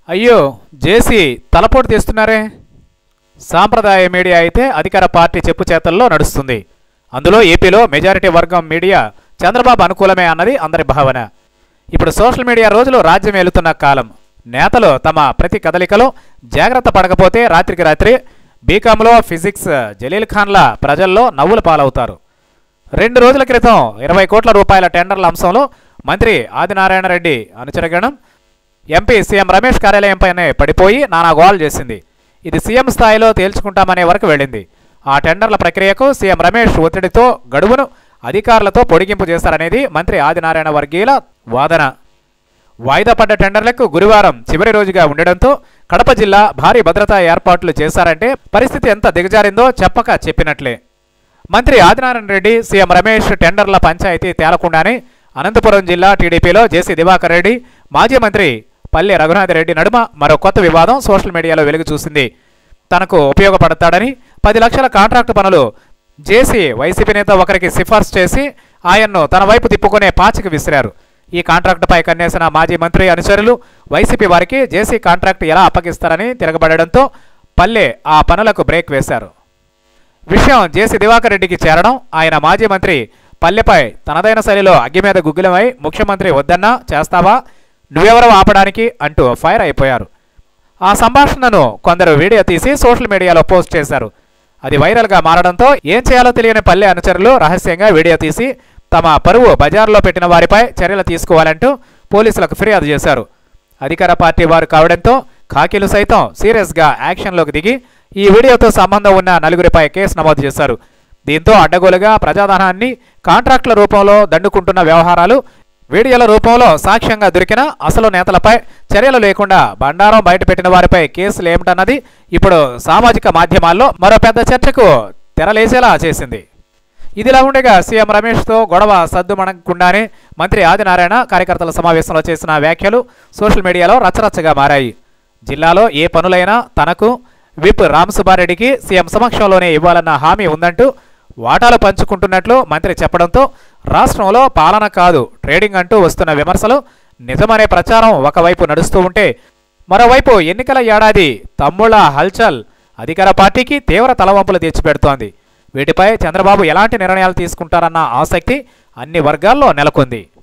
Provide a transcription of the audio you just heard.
అయ్యో జేసీ తలపోటు తీస్తున్నారే సాంప్రదాయ మీడియా అయితే అధికార పార్టీ చెప్పు చేతల్లో నడుస్తుంది అందులో ఏపీలో మెజారిటీ వర్గం మీడియా చంద్రబాబు అనుకూలమే అన్నది అందరి భావన ఇప్పుడు సోషల్ మీడియా రోజులు రాజ్యం ఏలుతున్న కాలం నేతలు తమ ప్రతి కదలికలో జాగ్రత్త పడకపోతే రాత్రికి రాత్రి బీకాంలో ఫిజిక్స్ జలీల్ ఖాన్ల ప్రజల్లో నవ్వుల పాలవుతారు రెండు రోజుల క్రితం ఇరవై కోట్ల రూపాయల టెండర్ల అంశంలో మంత్రి ఆదినారాయణ రెడ్డి అనుచరగణం ఎంపీ సీఎం రమేష్ కార్యాలయంపైనే పడిపోయి నానా గోల్ చేసింది ఇది సీఎం స్థాయిలో తేల్చుకుంటామనే వరకు వెళ్ళింది ఆ టెండర్ల ప్రక్రియకు సీఎం రమేష్ ఒత్తిడితో గడువును అధికారులతో పొడిగింపు చేశారనేది మంత్రి ఆదినారాయణ వర్గీయుల వాదన వాయిదా పడ్డ టెండర్లకు గురువారం చివరి రోజుగా ఉండడంతో కడప జిల్లా భారీ భద్రతా ఏర్పాట్లు చేశారంటే పరిస్థితి ఎంత దిగజారిందో చెప్పక చెప్పినట్లే మంత్రి ఆదినారాయణ రెడ్డి సీఎం రమేష్ టెండర్ల పంచాయతీ తేలకుండానే అనంతపురం జిల్లా టీడీపీలో జేసీ దివాకర్ రెడ్డి మాజీ మంత్రి పల్లె రఘునాథ్ రెడ్డి నడుమ మరో కొత్త వివాదం సోషల్ మీడియాలో వెలుగు చూసింది తనకు ఉపయోగపడతాడని పది లక్షల కాంట్రాక్టు పనులు జేసీ వైసీపీ నేత ఒకరికి సిఫార్సు చేసి ఆయన్ను తన వైపు తిప్పుకునే పాచికి విసిరారు ఈ కాంట్రాక్టుపై కన్నేసిన మాజీ మంత్రి అనుచరులు వైసీపీ వారికి జేసీ కాంట్రాక్టు ఎలా అప్పగిస్తారని తిరగబడడంతో పల్లె ఆ పనులకు బ్రేక్ వేశారు విషయం జేసీ దివాకర్ రెడ్డికి చేరడం ఆయన మాజీ మంత్రి పల్లెపై తనదైన శైలిలో అగ్గి మీద గుగ్గిలమై ముఖ్యమంత్రి వద్దన్నా చేస్తావా నువ్వెవరో ఆపడానికి అంటూ ఫైర్ అయిపోయారు ఆ సంభాషణను కొందరు వీడియో తీసి సోషల్ మీడియాలో పోస్ట్ చేశారు అది వైరల్గా మారడంతో ఏం చేయాలో తెలియని పల్లె అనుచరులు రహస్యంగా వీడియో తీసి తమ పరువు బజార్లో పెట్టిన వారిపై చర్యలు తీసుకోవాలంటూ పోలీసులకు ఫిర్యాదు చేశారు అధికార పార్టీ వారు కావడంతో ఖాకీలు సైతం సీరియస్గా యాక్షన్లోకి దిగి ఈ వీడియోతో సంబంధం ఉన్న నలుగురిపై కేసు నమోదు చేశారు దీంతో అడ్డగోలుగా ప్రజాధనాన్ని కాంట్రాక్టుల రూపంలో దండుకుంటున్న వ్యవహారాలు వీడియోల రూపంలో సాక్ష్యంగా దొరికిన అసలు నేతలపై చర్యలు లేకుండా బండారం బయటపెట్టిన వారిపై కేసులు ఏమిటన్నది ఇప్పుడు సామాజిక మాధ్యమాల్లో మరో పెద్ద చర్చకు తెరలేసేలా చేసింది ఇదిలా ఉండగా సీఎం రమేష్తో గొడవ సద్దుమణకుండానే మంత్రి ఆదినారాయణ కార్యకర్తల సమావేశంలో చేసిన వ్యాఖ్యలు సోషల్ మీడియాలో రచ్చరచ్చగా మారాయి జిల్లాలో ఏ పనులైనా తనకు విప్ రామసుబ్బారెడ్డికి సీఎం సమక్షంలోనే ఇవ్వాలన్న హామీ ఉందంటూ వాటాలు పంచుకుంటున్నట్లు మంత్రి చెప్పడంతో రాష్ట్రంలో పాలన కాదు ట్రేడింగ్ అంటూ వస్తున్న విమర్శలు నిజమనే ప్రచారం ఒకవైపు నడుస్తూ ఉంటే మరోవైపు ఎన్నికల ఏడాది తమ్ముళ్ల హల్చల్ అధికార పార్టీకి తీవ్ర తలవంపులు తెచ్చిపెడుతోంది వీటిపై చంద్రబాబు ఎలాంటి నిర్ణయాలు తీసుకుంటారన్న ఆసక్తి అన్ని వర్గాల్లో నెలకొంది